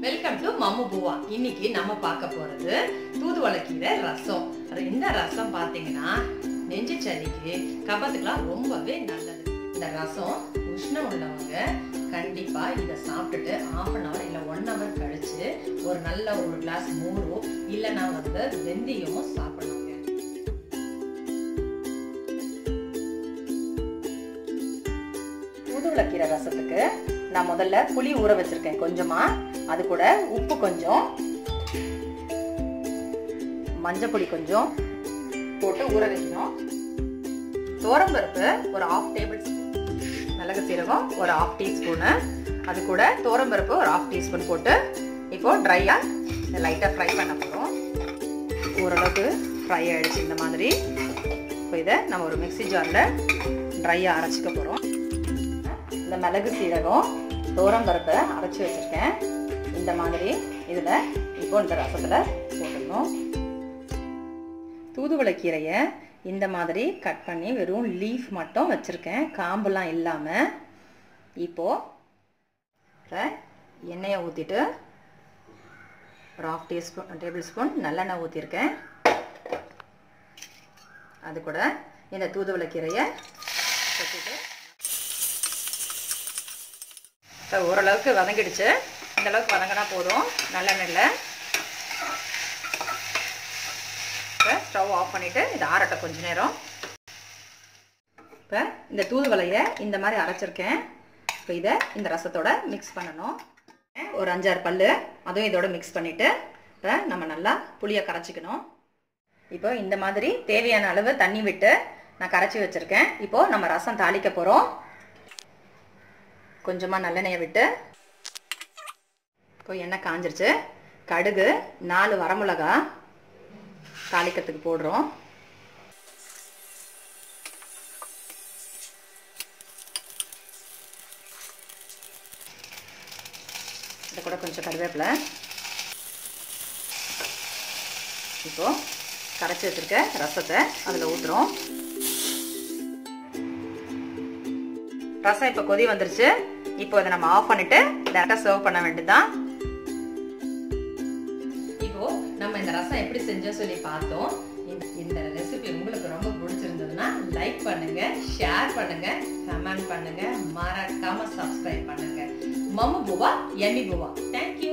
welcome to மம்மு பூவா இன்னைக்கு நம்ம பார்க்க போறது தூதுவளை கீரை ரசம் அது இந்த ரசம் பார்த்தீங்கன்னா நெஞ்சு சளிக்கு கபத்துக்கெல்லாம் ரொம்பவே நல்லது இந்த ரசம் உஷ்ணம் உள்ளவங்க கண்டிப்பா இதை சாப்பிட்டுட்டு ஆஃப் அன் ஹவர் இல்லை ஒன் ஹவர் கழிச்சு ஒரு நல்ல ஒரு கிளாஸ் மோரோ இல்லைன்னா வந்து வெந்தயமும் சாப்பிடணுங்க தூதுவளைக்கீரை ரசத்துக்கு நான் முதல்ல புளி ஊற வச்சிருக்கேன் கொஞ்சமா அது கூட உப்பு கொஞ்சம் மஞ்சள் பொடி கொஞ்சம் போட்டு ஊற வைக்கணும் பருப்பு ஒரு ஆஃப் டேபிள் ஸ்பூன் மிளகு சீரகம் ஒரு ஆஃப் டீஸ்பூனு அது கூட பருப்பு ஒரு ஆஃப் டீஸ்பூன் போட்டு இப்போ ட்ரையாக இதை லைட்டாக ஃப்ரை பண்ண போகிறோம் ஓரளவுக்கு ஃப்ரை ஆகிடுச்சு இந்த மாதிரி இப்போ இதை நம்ம ஒரு மிக்சி ஜாரில் ட்ரையாக அரைச்சிக்க போகிறோம் இந்த மிளகு சீரகம் பருப்பை அரைச்சி வச்சுருக்கேன் இந்த மாதிரி இதில் இப்போ இந்த ரசத்தில் போட்டுடணும் தூதுவளை கீரையை இந்த மாதிரி கட் பண்ணி வெறும் லீஃப் மட்டும் வச்சுருக்கேன் காம்பெல்லாம் இல்லாமல் இப்போது எண்ணெயை ஊற்றிட்டு ஒரு ஆஃப் டீஸ்பூன் டேபிள் ஸ்பூன் நல்லெண்ணெய் ஊற்றிருக்கேன் அது கூட இந்த தூதுவளை கீரையை கொட்டிட்டு இப்போ ஓரளவுக்கு வதங்கிடுச்சு இந்த அளவுக்கு வதங்கினா போதும் நல்லெண்ணெயில் இப்போ ஸ்டவ் ஆஃப் பண்ணிவிட்டு இது ஆறட்டும் கொஞ்ச நேரம் இப்போ இந்த தூதுவளையை இந்த மாதிரி அரைச்சிருக்கேன் இப்போ இதை இந்த ரசத்தோட மிக்ஸ் பண்ணணும் ஒரு அஞ்சாறு பல் அதுவும் இதோட மிக்ஸ் பண்ணிவிட்டு இப்போ நம்ம நல்லா புளியை கரைச்சிக்கணும் இப்போ இந்த மாதிரி தேவையான அளவு தண்ணி விட்டு நான் கரைச்சி வச்சுருக்கேன் இப்போது நம்ம ரசம் தாளிக்க போகிறோம் கொஞ்சமாக நல்லெண்ணெயை விட்டு இப்போ எண்ணெய் காஞ்சிருச்சு கடுகு நாலு வரமிளகா தாளிக்கிறதுக்கு போடுறோம் இது கூட கொஞ்சம் கருவேப்பிலை இப்போ கரைச்சி வச்சிருக்க ரசத்தை அதில் ஊற்றுறோம் ரசம் இப்போ கொதி வந்துருச்சு இப்போ இதை நம்ம ஆஃப் பண்ணிட்டு டேரக்டாக சர்வ் பண்ண வேண்டியதுதான் இப்போ நம்ம இந்த ரசம் எப்படி செஞ்சோம் சொல்லி பார்த்தோம் இந்த ரெசிபி உங்களுக்கு ரொம்ப பிடிச்சிருந்ததுன்னா லைக் பண்ணுங்க ஷேர் பண்ணுங்க கமெண்ட் பண்ணுங்க மறக்காம சப்ஸ்கிரைப் பண்ணுங்க மம்மு பூவா எம்மி பூவா தேங்க்யூ